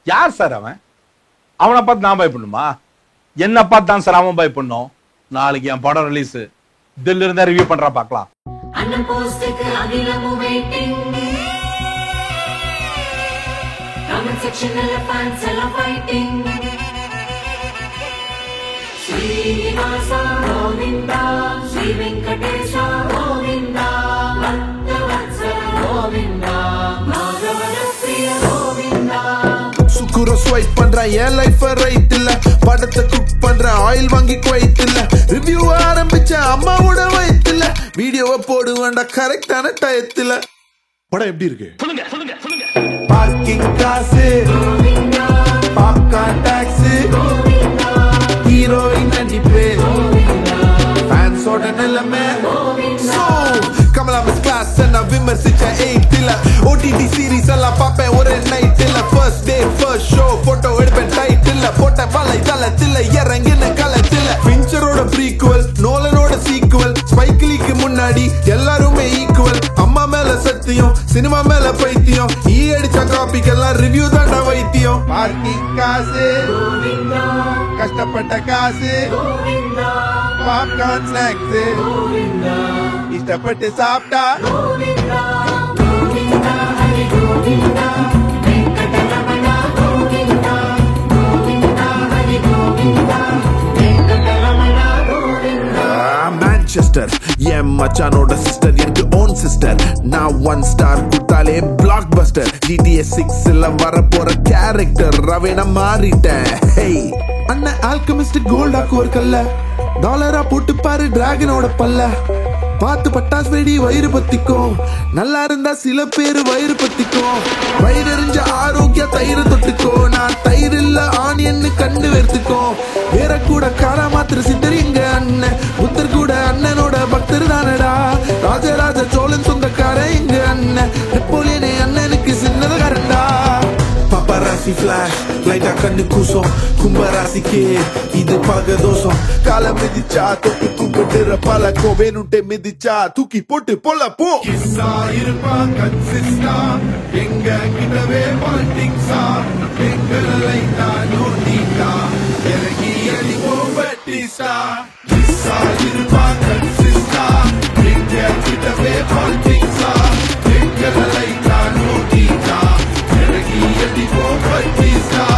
யார் சார் அவன் அவனை பார்த்து நான் பயப்படணுமா என்ன பார்த்து தான் சார் அவன் பயப்படணும் நாளைக்கு என் படம் ரிலீஸ் தில்ல இருந்தா ரிவ்யூ பண்றா பார்க்கலாம் அண்ணன் போஸ்டுக்கு அகிலமும் வெயிட்டிங் கமெண்ட் செக்ஷன்ல ஃபேன்ஸ் எல்லாம் ஃபைட்டிங் ஸ்ரீனிவாசா கோவிந்தா ஸ்ரீ வெங்கடேஷ கோவிந்தா பக்தவத்சல கோவிந்தா மாதவன பிரிய கோவிந்தா சுக்குரம் ஸ்வைப் பண்றேன் என் லைஃப் ரைட் இல்ல படத்தை குக் பண்றேன் ஆயில் வாங்கி குவைத் இல்ல ரிவ்யூ ஆரம்பிச்சேன் அம்மாவோட வயித்துல வீடியோவை போடுவேன்டா கரெக்டான டயத்துல படம் எப்படி இருக்கு பார்க்கிங் காசு பாப்கார்ன் டாக்ஸ் ஹீரோயின் நடிப்பு ஃபேன்ஸோட நிலைமை So, கமலா மிஸ் கிளாஸ் நான் விமர்சிச்சேன் எயிட்ல ஓடிடி சீரிஸ் எல்லாம் பார்ப்பேன் ஒரு நைட்ல first day first show photo எடுப்பேன் டைட்டில் போட்ட வலை தளத்தில் இறங்கின களத்தில் பிஞ்சரோட ப்ரீக்குவல் நோலனோட சீக்குவல் ஸ்பைக்கிலிக்கு முன்னாடி எல்லாருமே ஈக்குவல் அம்மா மேல சத்தியம் சினிமா மேல பைத்தியம் ஈ அடிச்ச காப்பிக்கெல்லாம் ரிவ்யூ தாண்டா வைத்தியம் பார்க்கிங் காசு கஷ்டப்பட்ட காசு பாப்கார்ன் ஸ்நாக்ஸ் இஷ்டப்பட்டு சாப்பிட்டா கோவிந்தா கோவிந்தா ஹரி கோவிந்தா வெங்கடரமண கோவிந்தா கோவிந்தா ஹரி கோவிந்தா வெங்கடரமண கோவிந்தா மேன்செஸ்டர் என் மச்சானோட சிஸ்டர் எனக்கு ஓன் சிஸ்டர் நான் ஒன் ஸ்டார் குத்தாலே பிளாக் பஸ்டர் ஜிடிஎஸ் சிக்ஸ்ல வர போற கேரக்டர் ரவேன மாறிட்டேன் ஹேய் அண்ணன் ஆல்கமிஸ்ட் கோல்டாக்கு ஒரு கல்ல டாலரா போட்டு பாரு டிராகனோட பல்ல பார்த்து பட்டாசு வெடி வயிறு பத்திக்கும் நல்லா இருந்தா சில பேரு வயிறு பத்திக்கும் வயிறு எறிஞ்ச ஆரோக்கிய தயிர் தொட்டுக்கோ நான் தயிர் இல்ல ஆனியன்னு கண்டு வெறுத்துக்கோ வேற கூட காரா மாத்திர சித்தர் எங்க அண்ணன் புத்தர் கூட அண்ணனோட பக்தர் தானடா ராஜராஜ சோழன் சொந்தக்காரன் எங்க அண்ணன் நெப்போலியனே அண்ணனுக்கு சின்னதக்காரன்டா பப்பராசி ஃபிளாஷ் லைட்டா கண்ணு கூசம் கும்பராசிக்கு இது பழக தோஷம் கால மிதிச்சா தொட்டு கும்பிட்டுற பல கோவேனுட்டே மிதிச்சா தூக்கி போட்டு போல போ கிஸ்ஸா இருப்பான் கன்சிஸ்டா எங்க கிட்டவே பாலிட்டிக்ஸா எங்களை நான் நோட்டிட்டா இறங்கி அடிப்போம் பட்டிஸ்டா கிஸ்ஸா இருப்பான் கன்சிஸ்டா எங்க கிட்டவே பாலிட்டிக்ஸா எங்களை நான் நோட்டிட்டா இறங்கி அடிப்போம் பட்டிஸ்டா